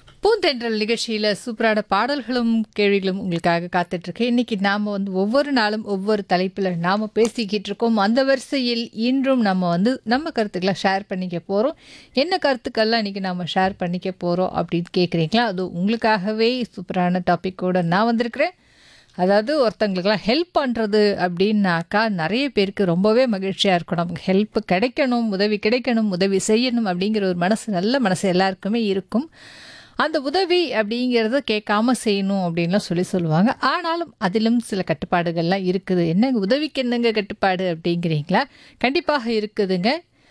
பூந்தென்றல் நிகழ்ச்சியில் சூப்பரான பாடல்களும் கேள்விகளும் உங்களுக்காக காத்துட்ருக்கு இன்னைக்கு நாம் வந்து ஒவ்வொரு நாளும் ஒவ்வொரு தலைப்பில் நாம் பேசிக்கிட்டு இருக்கோம் அந்த வரிசையில் இன்றும் நம்ம வந்து நம்ம கருத்துக்களை ஷேர் பண்ணிக்க போகிறோம் என்ன கருத்துக்கள்லாம் இன்றைக்கி நாம் ஷேர் பண்ணிக்க போகிறோம் அப்படின்னு கேட்குறீங்களா அது உங்களுக்காகவே சூப்பரான டாப்பிக்கோடு நான் வந்திருக்கிறேன் அதாவது ஒருத்தங்களுக்கெல்லாம் ஹெல்ப் பண்ணுறது அப்படின்னாக்கா நிறைய பேருக்கு ரொம்பவே மகிழ்ச்சியாக இருக்கும் நமக்கு ஹெல்ப் கிடைக்கணும் உதவி கிடைக்கணும் உதவி செய்யணும் அப்படிங்கிற ஒரு மனசு நல்ல மனசு எல்லாருக்குமே இருக்கும் அந்த உதவி அப்படிங்கிறத கேட்காம செய்யணும் அப்படின்லாம் சொல்லி சொல்லுவாங்க ஆனாலும் அதிலும் சில கட்டுப்பாடுகள்லாம் இருக்குது என்னங்க உதவிக்கு என்னங்க கட்டுப்பாடு அப்படிங்கிறீங்களா கண்டிப்பாக இருக்குதுங்க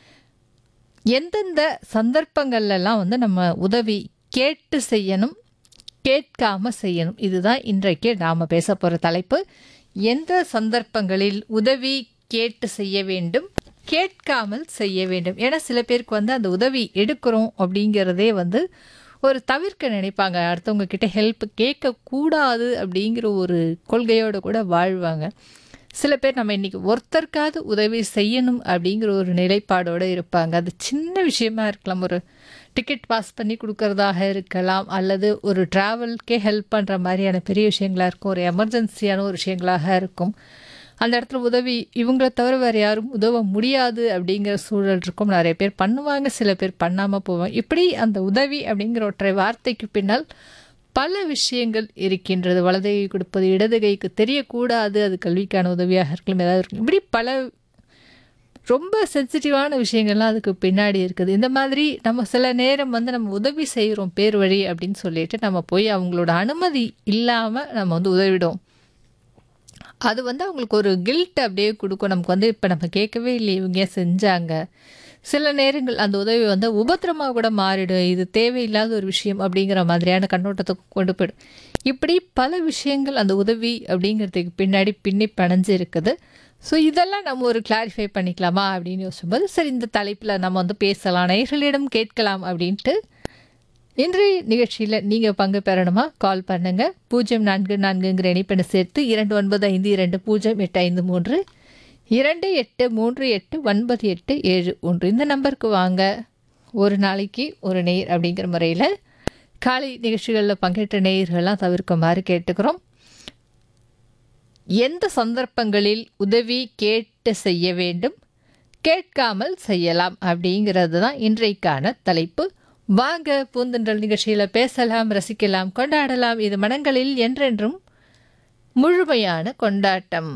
எந்தெந்த சந்தர்ப்பங்கள்லாம் வந்து நம்ம உதவி கேட்டு செய்யணும் கேட்காம செய்யணும் இதுதான் இன்றைக்கு நாம் பேச போகிற தலைப்பு எந்த சந்தர்ப்பங்களில் உதவி கேட்டு செய்ய வேண்டும் கேட்காமல் செய்ய வேண்டும் ஏன்னா சில பேருக்கு வந்து அந்த உதவி எடுக்கிறோம் அப்படிங்கிறதே வந்து ஒரு தவிர்க்க நினைப்பாங்க அடுத்தவங்க கிட்ட ஹெல்ப் கேட்கக்கூடாது அப்படிங்கிற ஒரு கொள்கையோடு கூட வாழ்வாங்க சில பேர் நம்ம இன்றைக்கி ஒருத்தருக்காவது உதவி செய்யணும் அப்படிங்கிற ஒரு நிலைப்பாடோடு இருப்பாங்க அது சின்ன விஷயமா இருக்கலாம் ஒரு டிக்கெட் பாஸ் பண்ணி கொடுக்கறதாக இருக்கலாம் அல்லது ஒரு ட்ராவல்க்கே ஹெல்ப் பண்ணுற மாதிரியான பெரிய விஷயங்களாக இருக்கும் ஒரு எமர்ஜென்சியான ஒரு விஷயங்களாக இருக்கும் அந்த இடத்துல உதவி இவங்கள தவிர வேறு யாரும் உதவ முடியாது அப்படிங்கிற சூழல் இருக்கும் நிறைய பேர் பண்ணுவாங்க சில பேர் பண்ணாமல் போவாங்க இப்படி அந்த உதவி அப்படிங்கிற ஒற்றை வார்த்தைக்கு பின்னால் பல விஷயங்கள் இருக்கின்றது வலது கை கொடுப்பது இடது கைக்கு தெரியக்கூடாது அது கல்விக்கான உதவியாக இருக்கலாம் ஏதாவது இருக்கும் இப்படி பல ரொம்ப சென்சிட்டிவான விஷயங்கள்லாம் அதுக்கு பின்னாடி இருக்குது இந்த மாதிரி நம்ம சில நேரம் வந்து நம்ம உதவி செய்கிறோம் பேர் வழி அப்படின்னு சொல்லிட்டு நம்ம போய் அவங்களோட அனுமதி இல்லாமல் நம்ம வந்து உதவிடும் அது வந்து அவங்களுக்கு ஒரு கில்ட் அப்படியே கொடுக்கும் நமக்கு வந்து இப்போ நம்ம கேட்கவே இல்லை இவங்க ஏன் செஞ்சாங்க சில நேரங்கள் அந்த உதவி வந்து உபத்திரமாக கூட மாறிடும் இது தேவையில்லாத ஒரு விஷயம் அப்படிங்கிற மாதிரியான கண்ணோட்டத்தை கொண்டு போயிடும் இப்படி பல விஷயங்கள் அந்த உதவி அப்படிங்கிறதுக்கு பின்னாடி பின்னி பணைஞ்சு இருக்குது ஸோ இதெல்லாம் நம்ம ஒரு கிளாரிஃபை பண்ணிக்கலாமா அப்படின்னு யோசிக்கும்போது சரி இந்த தலைப்பில் நம்ம வந்து பேசலாம் நேர்களிடம் கேட்கலாம் அப்படின்ட்டு இன்றைய நிகழ்ச்சியில் நீங்கள் பங்கு பெறணுமா கால் பண்ணுங்கள் பூஜ்ஜியம் நான்கு நான்குங்கிற இணைப்பெண்ணை சேர்த்து இரண்டு ஒன்பது ஐந்து இரண்டு பூஜ்ஜியம் எட்டு ஐந்து மூன்று இரண்டு எட்டு மூன்று எட்டு ஒன்பது எட்டு ஏழு ஒன்று இந்த நம்பருக்கு வாங்க ஒரு நாளைக்கு ஒரு நேர் அப்படிங்கிற முறையில் காலை நிகழ்ச்சிகளில் பங்கேற்ற நேயர்கள்லாம் தவிர்க்குமாறு கேட்டுக்கிறோம் எந்த சந்தர்ப்பங்களில் உதவி கேட்டு செய்ய வேண்டும் கேட்காமல் செய்யலாம் அப்படிங்கிறது தான் இன்றைக்கான தலைப்பு வாங்க பூந்தென்றல் நிகழ்ச்சியில் பேசலாம் ரசிக்கலாம் கொண்டாடலாம் இது மனங்களில் என்றென்றும் முழுமையான கொண்டாட்டம்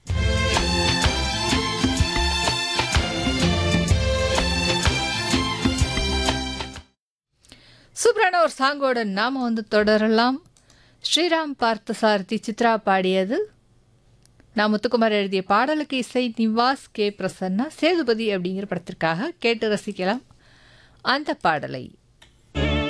சூப்பரான ஒரு சாங்கோட நாம வந்து தொடரலாம் ஸ்ரீராம் பார்த்தசாரதி சித்ரா பாடியது நான் முத்துக்குமார் எழுதிய பாடலுக்கு இசை நிவாஸ் கே பிரசன்னா சேதுபதி அப்படிங்கிற படத்திற்காக கேட்டு ரசிக்கலாம் அந்த பாடலை